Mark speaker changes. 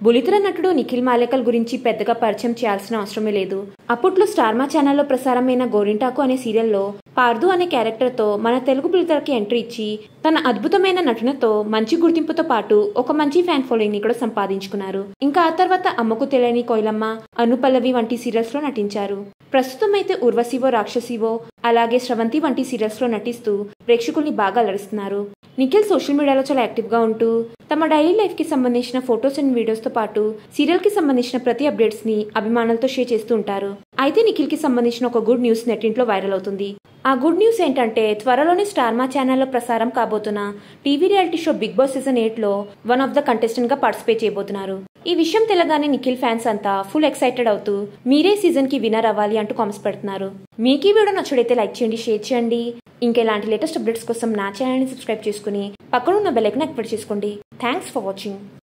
Speaker 1: బులితెర నటుడు నిఖిల్ మాలేకల్ గురించి పెద్దగా పరిచయం చేయాల్సిన అవసరమే లేదు అప్పట్లో స్టార్మా ఛానల్లో ప్రసారమైన గోరింటాకు అనే సీరియల్లో పార్దు అనే క్యారెక్టర్తో మన తెలుగు బులితెరకి ఎంట్రీ ఇచ్చి తన అద్భుతమైన నటనతో మంచి గుర్తింపుతో పాటు ఒక మంచి ఫ్యాన్ ఫాలోయింగ్ ని కూడా సంపాదించుకున్నారు ఇంకా ఆ తర్వాత అమ్మకు తెలియని కోయిలమ్మ అనుపల్లవి వంటి సీరియల్స్ లో నటించారు ప్రస్తుతం అయితే ఉర్వశివో రాక్షసివో అలాగే స్రవంతి వంటి సీరియల్స్ లో నటిస్తూ ప్రేక్షకుల్ని బాగా అలరిస్తున్నారు నిఖిల్ సోషల్ మీడియాలో చాలా యాక్టివ్ గా ఉంటూ తమ డైలీ లైఫ్ కి సంబంధించిన ఫొటోస్ అండ్ వీడియోస్ తో పాటు సీరియల్ కి సంబంధించిన ప్రతి అప్డేట్స్ ని అభిమానులతో షేర్ చేస్తూ ఉంటారు అయితే నిఖిల్ కి సంబంధించిన ఒక గుడ్ న్యూస్ నెట్టింట్లో వైరల్ అవుతుంది ఆ గుడ్ న్యూస్ ఏంటంటే త్వరలోనే స్టార్మా ఛానల్లో ప్రసారం కాబోతున్న TV reality show Bigg Boss season eight లో వన్ ఆఫ్ ద కంటెస్టెంట్ గా పార్టిసిపేట్ చేయబోతున్నారు ఈ విషయం తెలగానే నిఖిల్ ఫ్యాన్స్ అంతా ఫుల్ ఎక్సైటెడ్ అవుతూ మీరే సీజన్ కి వినర్ అవ్వాలి అంటూ కామెంట్స్ పెడుతున్నారు మీకు ఈ వీడియో నచ్చుడైతే లైక్ చేయండి షేర్ చేయండి ఇంకెలాంటి లేటెస్ట్ అప్డేట్స్ కోసం నా ఛానల్ని సబ్స్క్రైబ్ చేసుకుని పక్కన ఉన్న బెల్ ఐకన్ యాక్టివేట్ చేసుకోండి థ్యాంక్స్ ఫర్ వాచింగ్